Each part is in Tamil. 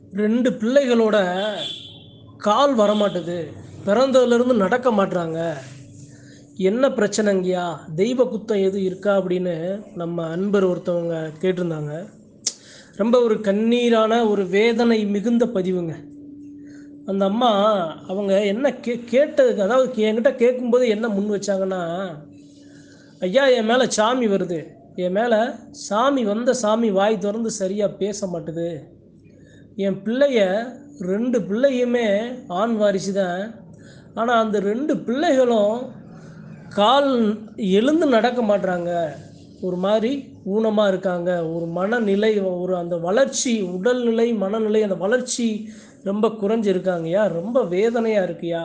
ரெண்டு பிள்ளைகளோட கால் வரமாட்டுது பிறந்ததுலேருந்து நடக்க மாட்றாங்க என்ன பிரச்சனைங்கய்யா தெய்வ குத்தம் எதுவும் இருக்கா அப்படின்னு நம்ம அன்பர் ஒருத்தவங்க கேட்டிருந்தாங்க ரொம்ப ஒரு கண்ணீரான ஒரு வேதனை மிகுந்த பதிவுங்க அந்த அம்மா அவங்க என்ன கே கேட்டதுக்கு அதாவது கே- என்கிட்ட கேட்கும்போது என்ன முன் வச்சாங்கன்னா ஐயா என் மேலே சாமி வருது என் மேலே சாமி வந்த சாமி வாய் திறந்து சரியாக பேச மாட்டுது என் பிள்ளைய ரெண்டு பிள்ளையுமே ஆண் வாரிசு தான் ஆனால் அந்த ரெண்டு பிள்ளைகளும் கால் எழுந்து நடக்க மாட்றாங்க ஒரு மாதிரி ஊனமாக இருக்காங்க ஒரு மனநிலை ஒரு அந்த வளர்ச்சி உடல்நிலை மனநிலை அந்த வளர்ச்சி ரொம்ப குறைஞ்சிருக்காங்கய்யா ரொம்ப வேதனையாக இருக்குயா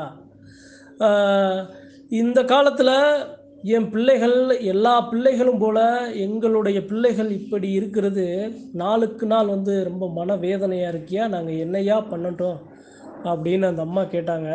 ஆஹ் இந்த காலத்தில் என் பிள்ளைகள் எல்லா பிள்ளைகளும் போல எங்களுடைய பிள்ளைகள் இப்படி இருக்கிறது நாளுக்கு நாள் வந்து ரொம்ப மன வேதனையாக இருக்கியா நாங்கள் என்னையா பண்ணட்டும் அப்படின்னு அந்த அம்மா கேட்டாங்க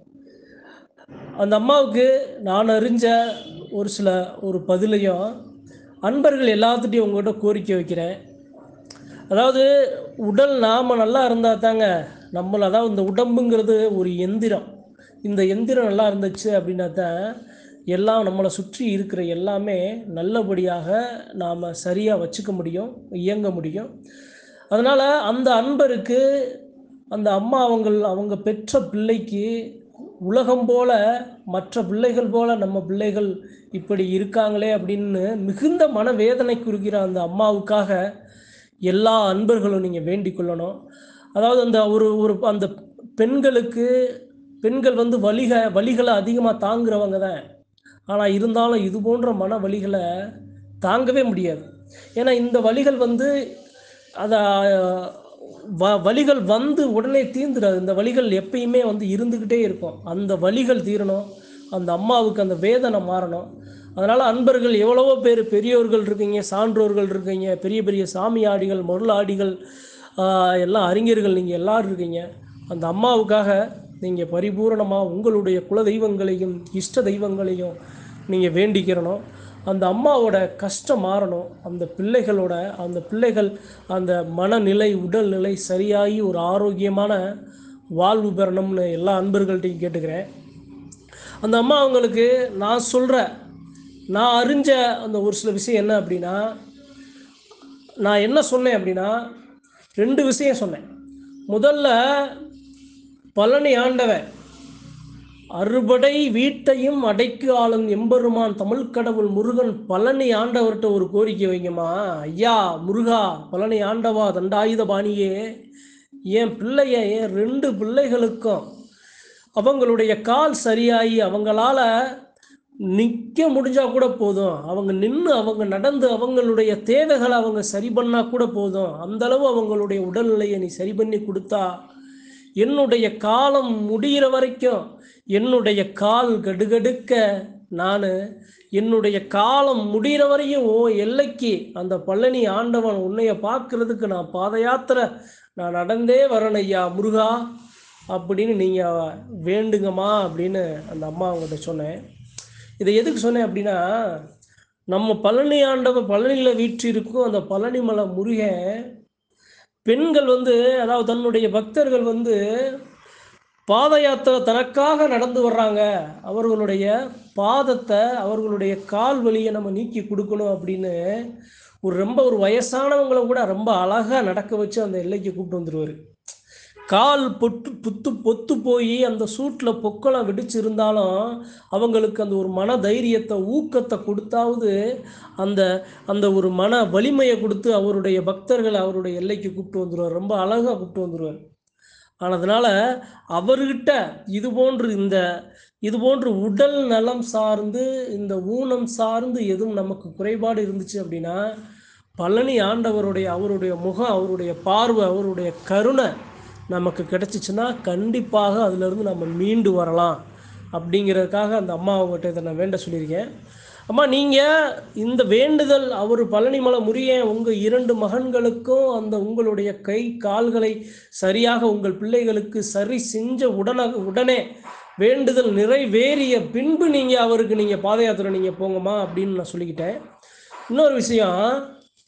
அந்த அம்மாவுக்கு நான் அறிஞ்ச ஒரு சில ஒரு பதிலையும் அன்பர்கள் எல்லாத்துட்டையும் உங்கள்கிட்ட கோரிக்கை வைக்கிறேன் அதாவது உடல் நாம் நல்லா இருந்தால் தாங்க நம்மள அதாவது இந்த உடம்புங்கிறது ஒரு எந்திரம் இந்த எந்திரம் நல்லா இருந்துச்சு அப்படின்னா தான் எல்லாம் நம்மளை சுற்றி இருக்கிற எல்லாமே நல்லபடியாக நாம் சரியாக வச்சுக்க முடியும் இயங்க முடியும் அதனால் அந்த அன்பருக்கு அந்த அம்மா அவங்கள் அவங்க பெற்ற பிள்ளைக்கு உலகம் போல மற்ற பிள்ளைகள் போல நம்ம பிள்ளைகள் இப்படி இருக்காங்களே அப்படின்னு மிகுந்த மனவேதனை குறிக்கிற அந்த அம்மாவுக்காக எல்லா அன்பர்களும் நீங்கள் வேண்டிக் கொள்ளணும் அதாவது அந்த ஒரு ஒரு அந்த பெண்களுக்கு பெண்கள் வந்து வலிக வலிகளை அதிகமாக தாங்குறவங்க தான் ஆனால் இருந்தாலும் இது போன்ற மன வலிகளை தாங்கவே முடியாது ஏன்னா இந்த வலிகள் வந்து அதை வ வலிகள் வந்து உடனே தீர்ந்துடாது இந்த வலிகள் எப்பயுமே வந்து இருந்துக்கிட்டே இருக்கும் அந்த வலிகள் தீரணும் அந்த அம்மாவுக்கு அந்த வேதனை மாறணும் அதனால் அன்பர்கள் எவ்வளவோ பேர் பெரியோர்கள் இருக்கீங்க சான்றோர்கள் இருக்கீங்க பெரிய பெரிய சாமியாடிகள் மருளாடிகள் ஆஹ், எல்லாம் அறிஞர்கள் நீங்கள் எல்லாரும் இருக்கீங்க அந்த அம்மாவுக்காக நீங்கள் பரிபூரணமாக உங்களுடைய குல தெய்வங்களையும் இஷ்ட தெய்வங்களையும் நீங்கள் வேண்டிக்கிறணும் அந்த அம்மாவோட கஷ்டம் மாறணும் அந்த பிள்ளைகளோட அந்த பிள்ளைகள் அந்த மனநிலை உடல்நிலை சரியாகி ஒரு ஆரோக்கியமான வாழ்வு பெறணும்னு எல்லா அன்பர்கள்ட்டையும் கேட்டுக்கிறேன் அந்த அம்மா அவங்களுக்கு நான் சொல்கிற நான் அறிஞ்ச அந்த ஒரு சில விஷயம் என்ன அப்படின்னா நான் என்ன சொன்னேன் அப்படின்னா ரெண்டு விஷயம் சொன்னேன் முதல்ல பழனி ஆண்டவன் அறுபடை வீட்டையும் அடைக்கு ஆளும் எம்பெருமான் தமிழ் கடவுள் முருகன் பழனி ஆண்டவர்கிட்ட ஒரு கோரிக்கை வைங்கம்மா ஐயா முருகா பழனி ஆண்டவா தண்டாயுத பாணியே என் பிள்ளைய என் ரெண்டு பிள்ளைகளுக்கும் அவங்களுடைய கால் சரியாகி அவங்களால நிற்க முடிஞ்சா கூட போதும் அவங்க நின்று அவங்க நடந்து அவங்களுடைய தேவைகளை அவங்க சரி பண்ணா கூட போதும் அந்த அளவு அவங்களுடைய உடல்நிலையை நீ சரி பண்ணி கொடுத்தா என்னுடைய காலம் முடிகிற வரைக்கும் என்னுடைய கால் கடுகடுக்க நான் என்னுடைய காலம் முடிகிற வரையும் ஓ எல்லைக்கு அந்த பழனி ஆண்டவன் உன்னைய பார்க்கறதுக்கு நான் பாத யாத்திரை நான் நடந்தே வரேன் ஐயா முருகா அப்படின்னு நீங்கள் வேண்டுங்கம்மா அப்படின்னு அந்த அம்மா அவங்ககிட்ட சொன்னேன் இதை எதுக்கு சொன்னேன் அப்படின்னா நம்ம பழனி ஆண்டவன் பழனியில் வீற்றிருக்கும் அந்த பழனிமலை முருகன் பெண்கள் வந்து அதாவது தன்னுடைய பக்தர்கள் வந்து பாத யாத்திரை தனக்காக நடந்து வர்றாங்க அவர்களுடைய பாதத்தை அவர்களுடைய கால் வலியை நம்ம நீக்கி கொடுக்கணும் அப்படின்னு ஒரு ரொம்ப ஒரு வயசானவங்களை கூட ரொம்ப அழகாக நடக்க வச்சு அந்த எல்லைக்கு கூப்பிட்டு வந்துடுவார் கால் பொட்டு புத்து பொத்து போய் அந்த சூட்டில் பொக்களம் வெடிச்சு இருந்தாலும் அவங்களுக்கு அந்த ஒரு மன தைரியத்தை ஊக்கத்தை கொடுத்தாவது அந்த அந்த ஒரு மன வலிமையை கொடுத்து அவருடைய பக்தர்களை அவருடைய எல்லைக்கு கூப்பிட்டு வந்துடுவார் ரொம்ப அழகாக கூப்பிட்டு வந்துடுவார் ஆனதுனால அவர்கிட்ட இது போன்று இந்த இது போன்று உடல் நலம் சார்ந்து இந்த ஊனம் சார்ந்து எதுவும் நமக்கு குறைபாடு இருந்துச்சு அப்படின்னா பழனி ஆண்டவருடைய அவருடைய முகம் அவருடைய பார்வை அவருடைய கருணை நமக்கு கிடைச்சிச்சுன்னா கண்டிப்பாக அதிலிருந்து நம்ம மீண்டு வரலாம் அப்படிங்கிறதுக்காக அந்த அம்மா அவங்ககிட்ட இதை நான் வேண்ட சொல்லியிருக்கேன் அம்மா நீங்கள் இந்த வேண்டுதல் அவர் பழனிமலை முறியன் உங்கள் இரண்டு மகன்களுக்கும் அந்த உங்களுடைய கை கால்களை சரியாக உங்கள் பிள்ளைகளுக்கு சரி செஞ்ச உடனே உடனே வேண்டுதல் நிறைவேறிய பின்பு நீங்கள் அவருக்கு நீங்கள் பாத யாத்திரை நீங்கள் போங்கம்மா அப்படின்னு நான் சொல்லிக்கிட்டேன் இன்னொரு விஷயம்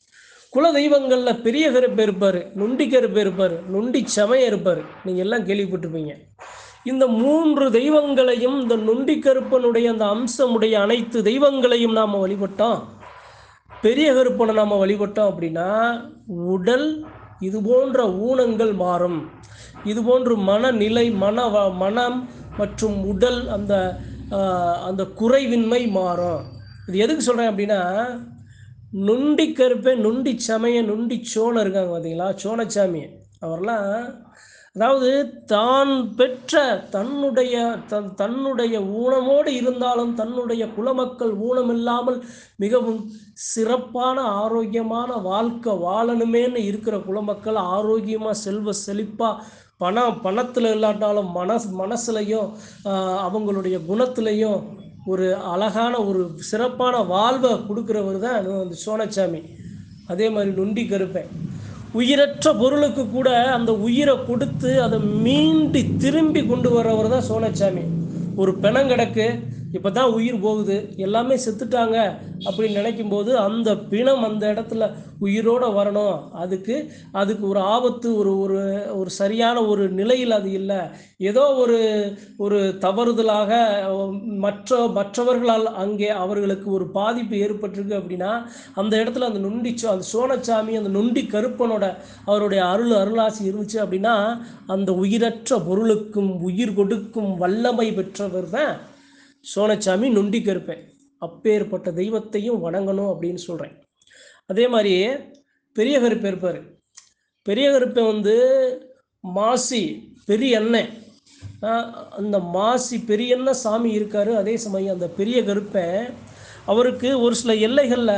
குல தெய்வங்களில் பெரிய கருப்பு இருப்பார் நொண்டி கருப்பு இருப்பார் நொண்டி சமயம் இருப்பார் நீங்கள் எல்லாம் கேள்விப்பட்டிருப்பீங்க இந்த மூன்று தெய்வங்களையும் இந்த நொண்டி கருப்பனுடைய அந்த அம்சமுடைய அனைத்து தெய்வங்களையும் நாம் வழிபட்டோம் பெரிய கருப்பனை நாம் வழிபட்டோம் அப்படின்னா உடல் இது போன்ற ஊனங்கள் மாறும் இது போன்று மனநிலை மன வ- மனம் மற்றும் உடல் அந்த ஆஹ், அந்த குறைவின்மை மாறும் இது எதுக்கு சொல்கிறேன் அப்படின்னா நுண்டி கருப்பே நுண்டி சமய நுண்டி சோழன் இருக்காங்க பார்த்தீங்களா சோழச்சாமி அவர்லாம் அதாவது தான் பெற்ற தன்னுடைய தன் தன்னுடைய ஊனமோடு இருந்தாலும் தன்னுடைய குலமக்கள் ஊனமில்லாமல் மிகவும் சிறப்பான ஆரோக்கியமான வாழ்க்கை வாழணுமேன்னு இருக்கிற குலமக்கள் ஆரோக்கியமாக செல்வ செழிப்பாக பணம் பணத்தில் இல்லாட்டாலும் மனஸ் மனசுலையும் ஆஹ், அவங்களுடைய குணத்துலையும் ஒரு அழகான ஒரு சிறப்பான வாழ்வை கொடுக்குறவர் தான் அந்த சோனச்சாமி அதே மாதிரி நொண்டி கருப்பேன் உயிரற்ற பொருளுக்கு கூட அந்த உயிரை கொடுத்து அதை மீண்டு திரும்பி கொண்டு வர்றவர் தான் சோனச்சாமி ஒரு பிணம் கிடக்கு இப்போ தான் உயிர் போகுது எல்லாமே செத்துட்டாங்க அப்படின்னு நினைக்கும் போது அந்த பிணம் அந்த இடத்துல உயிரோட வரணும் அதுக்கு அதுக்கு ஒரு ஆபத்து ஒரு ஒரு ஒரு சரியான ஒரு நிலையில் அது இல்லை ஏதோ ஒரு ஒரு தவறுதலாக அஹ், மற்ற மற்றவர்களால் அங்கே அவர்களுக்கு ஒரு பாதிப்பு ஏற்பட்டிருக்கு அப்படின்னா அந்த இடத்துல அந்த நுண்டி சோ- அந்த சோனச்சாமி அந்த நுண்டி கருப்பனோட அவருடைய அருள் அருளாசி இருந்துச்சு அப்படின்னா அந்த உயிரற்ற பொருளுக்கும் உயிர் கொடுக்கும் வல்லமை பெற்றவர் தான் சோனச்சாமி நுண்டி கருப்பேன் அப்பேற்பட்ட தெய்வத்தையும் வணங்கணும் அப்படின்னு சொல்கிறேன் அதே மாதிரி பெரிய கருப்பை இருப்பார் பெரிய கருப்பை வந்து மாசி பெரிய அண்ணன் ஆஹ் அந்த மாசி பெரியண்ண சாமி இருக்காரு அதே சமயம் அந்த பெரிய கருப்பை அவருக்கு ஒரு சில எல்லைகளில்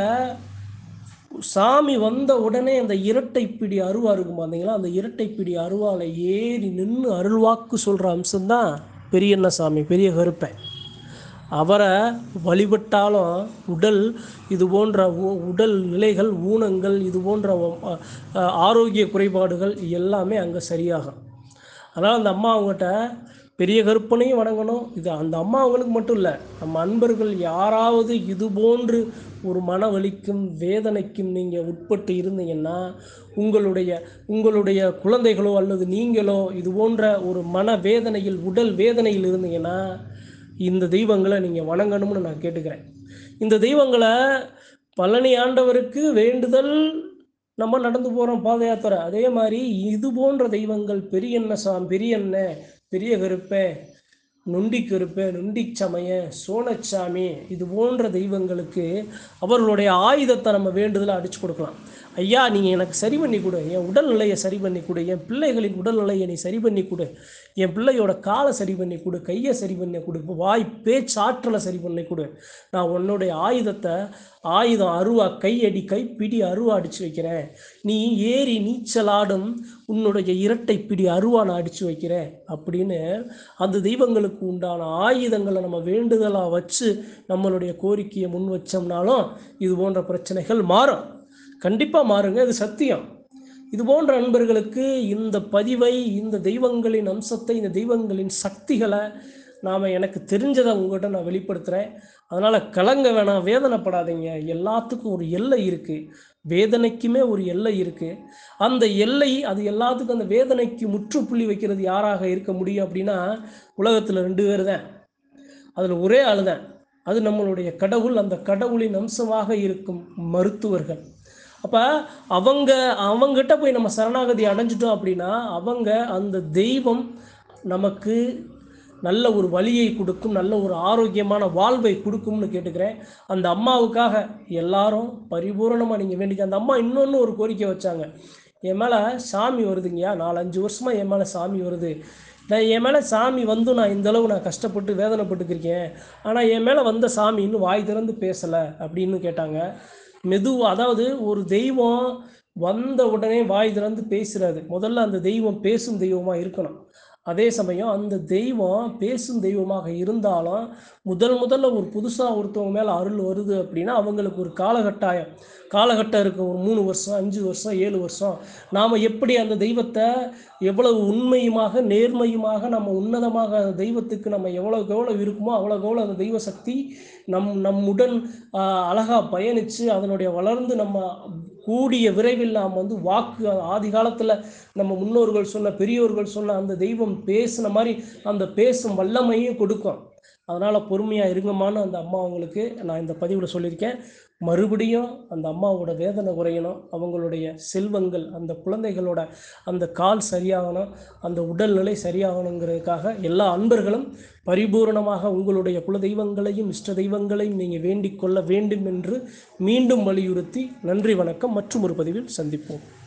சாமி வந்த உடனே அந்த இரட்டை பிடி அருவா இருக்கும் பார்த்தீங்களா அந்த இரட்டை பிடி அருவால ஏறி நின்று அருள்வாக்கு சொல்கிற அம்சம்தான் பெரியண்ண சாமி பெரிய கருப்பை அவரை வழிபட்டாலும் உடல் இது போன்ற ஊ- உடல் நிலைகள் ஊனங்கள் இது போன்ற அ, அ, ஆரோக்கிய குறைபாடுகள் எல்லாமே அங்கே சரியாகும் அதனால் அந்த அம்மா அவங்ககிட்ட பெரிய கருப்பனையும் வணங்கணும் இது அந்த அம்மா அவங்களுக்கு மட்டும் இல்லை நம்ம அன்பர்கள் யாராவது இது போன்று ஒரு மன வலிக்கும் வேதனைக்கும் நீங்கள் உட்பட்டு இருந்தீங்கன்னா உங்களுடைய உங்களுடைய குழந்தைகளோ அல்லது நீங்களோ இது போன்ற ஒரு மன வேதனையில் உடல் வேதனையில் இருந்தீங்கன்னா இந்த தெய்வங்களை நீங்கள் வணங்கணும்னு நான் கேட்டுக்கிறேன் இந்த தெய்வங்களை பழனி ஆண்டவருக்கு வேண்டுதல் நம்ம நடந்து போகிறோம் பாத யாத்திரை அதே மாதிரி இது போன்ற தெய்வங்கள் பெரியண்ண சாம் பெரியண்ண பெரிய கருப்பே நொண்டி கருப்பே நொண்டி சமய சோனச்சாமி இது போன்ற தெய்வங்களுக்கு அவர்களுடைய ஆயுதத்தை நம்ம வேண்டுதலை அடிச்சு கொடுக்கலாம் ஐயா நீங்கள் எனக்கு சரி பண்ணி கொடு என் உடல்நிலையை சரி பண்ணி கொடு என் பிள்ளைகளின் உடல்நிலையை நீ சரி பண்ணி கொடு என் பிள்ளையோட காலை சரி பண்ணி கொடு கையை சரி பண்ணி கொடு வாய் பேச்சாற்றலை சரி பண்ணி கொடு நான் உன்னுடைய ஆயுதத்தை ஆயுதம் அருவா கையடி கைப்பிடி அருவா அடித்து வைக்கிறேன் நீ ஏறி நீச்சலாடும் உன்னுடைய இரட்டை பிடி அருவா நான் அடித்து வைக்கிறேன் அப்படின்னு அந்த தெய்வங்களுக்கு உண்டான ஆயுதங்களை நம்ம வேண்டுதலாக வச்சு நம்மளுடைய கோரிக்கையை முன் வச்சோம்னாலும் இது போன்ற பிரச்சனைகள் மாறும் கண்டிப்பாக மாறுங்க இது சத்தியம் இது போன்ற அன்பர்களுக்கு இந்த பதிவை இந்த தெய்வங்களின் அம்சத்தை இந்த தெய்வங்களின் சக்திகளை நாம் எனக்கு தெரிஞ்சதை உங்கள்கிட்ட நான் வெளிப்படுத்துகிறேன் அதனால் கலங்க வேணாம் வேதனைப்படாதீங்க எல்லாத்துக்கும் ஒரு எல்லை இருக்குது வேதனைக்குமே ஒரு எல்லை இருக்குது அந்த எல்லை அது எல்லாத்துக்கும் அந்த வேதனைக்கு முற்றுப்புள்ளி வைக்கிறது யாராக இருக்க முடியும் அப்படின்னா உலகத்தில் ரெண்டு பேர் தான் அதில் ஒரே ஆள் தான் அது நம்மளுடைய கடவுள் அந்த கடவுளின் அம்சமாக இருக்கும் மருத்துவர்கள் அப்போ அவங்க அவங்ககிட்ட போய் நம்ம சரணாகதி அடைஞ்சிட்டோம் அப்படின்னா அவங்க அந்த தெய்வம் நமக்கு நல்ல ஒரு வழியை கொடுக்கும் நல்ல ஒரு ஆரோக்கியமான வாழ்வை கொடுக்கும்னு கேட்டுக்கிறேன் அந்த அம்மாவுக்காக எல்லாரும் பரிபூரணமாக நீங்கள் வேண்டிக்க அந்த அம்மா இன்னொன்று ஒரு கோரிக்கை வச்சாங்க என் மேலே சாமி வருதுங்கய்யா நாலஞ்சு வருஷமாக என் மேலே சாமி வருது நான் என் மேலே சாமி வந்து நான் இந்த அளவு நான் கஷ்டப்பட்டு வேதனைப்பட்டுக்கிருக்கேன் ஆனால் என் மேலே வந்த சாமி இன்னும் வாய் திறந்து பேசலை அப்படின்னு கேட்டாங்க மெதுவாக அதாவது ஒரு தெய்வம் வந்த உடனே வாய் திறந்து பேசுறாது முதல்ல அந்த தெய்வம் பேசும் தெய்வமாக இருக்கணும் அதே சமயம் அந்த தெய்வம் பேசும் தெய்வமாக இருந்தாலும் முதல் முதல்ல ஒரு புதுசாக ஒருத்தவங்க மேலே அருள் வருது அப்படின்னா அவங்களுக்கு ஒரு காலகட்டாயம் காலகட்டம் இருக்கும் ஒரு மூணு வருஷம் அஞ்சு வருஷம் ஏழு வருஷம் நாம் எப்படி அந்த தெய்வத்தை எவ்வளவு உண்மையுமாக நேர்மையுமாக நம்ம உன்னதமாக அந்த தெய்வத்துக்கு நம்ம எவ்வளோக்கு எவ்வளோ இருக்குமோ அவ்வளோக்கு எவ்வளோ அந்த தெய்வ சக்தி நம் நம்முடன் ஆஹ், அழகா பயணித்து அதனுடைய வளர்ந்து நம்ம கூடிய விரைவில் நாம் வந்து வாக்கு ஆதி காலத்தில் நம்ம முன்னோர்கள் சொன்ன பெரியோர்கள் சொன்ன அந்த தெய்வம் பேசின மாதிரி அந்த பேசும் வல்லமையும் கொடுக்கும் அதனால் பொறுமையாக இருங்கம்மான்னு அந்த அம்மா அவங்களுக்கு நான் இந்த பதிவில் சொல்லியிருக்கேன் மறுபடியும் அந்த அம்மாவோட வேதனை குறையணும் அவங்களுடைய செல்வங்கள் அந்த குழந்தைகளோட அந்த கால் சரியாகணும் அந்த உடல்நிலை சரியாகணுங்கிறதுக்காக எல்லா அன்பர்களும் பரிபூரணமாக உங்களுடைய குல தெய்வங்களையும் இஷ்ட தெய்வங்களையும் நீங்கள் வேண்டிக் கொள்ள வேண்டும் என்று மீண்டும் வலியுறுத்தி நன்றி வணக்கம் மற்றும் ஒரு பதிவில் சந்திப்போம்